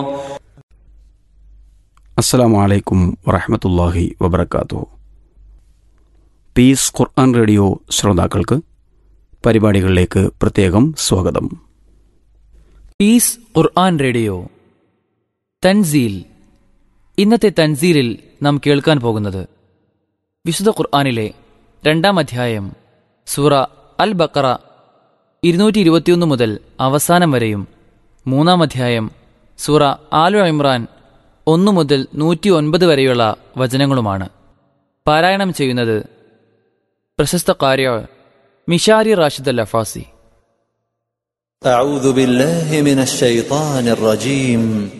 അസ്സലാമു അലൈക്കും വറഹമത്തല്ലാഹി വബർക്കാത്തു പീസ് ഖുർആൻ റേഡിയോ ശ്രോതാക്കൾക്ക് പരിപാടികളിലേക്ക് പ്രത്യേകം സ്വാഗതം പീസ് ഖുർആൻ റേഡിയോ തൻസീൽ ഇന്നത്തെ തൻസീലിൽ നാം കേൾക്കാൻ പോകുന്നത് വിശുദ്ധ ഖുർആനിലെ രണ്ടാം അധ്യായം സൂറ അൽ ബക്കറ ഇരുന്നൂറ്റി ഇരുപത്തിയൊന്ന് മുതൽ അവസാനം വരെയും മൂന്നാം അധ്യായം സൂറ ആലു ഇമ്രാൻ ഒന്നു മുതൽ നൂറ്റി ഒൻപത് വരെയുള്ള വചനങ്ങളുമാണ് പാരായണം ചെയ്യുന്നത് പ്രശസ്ത കാര്യ മിഷാരി റാഷിദ് അൽ അഫാസി أعوذ بالله من الشيطان الرجيم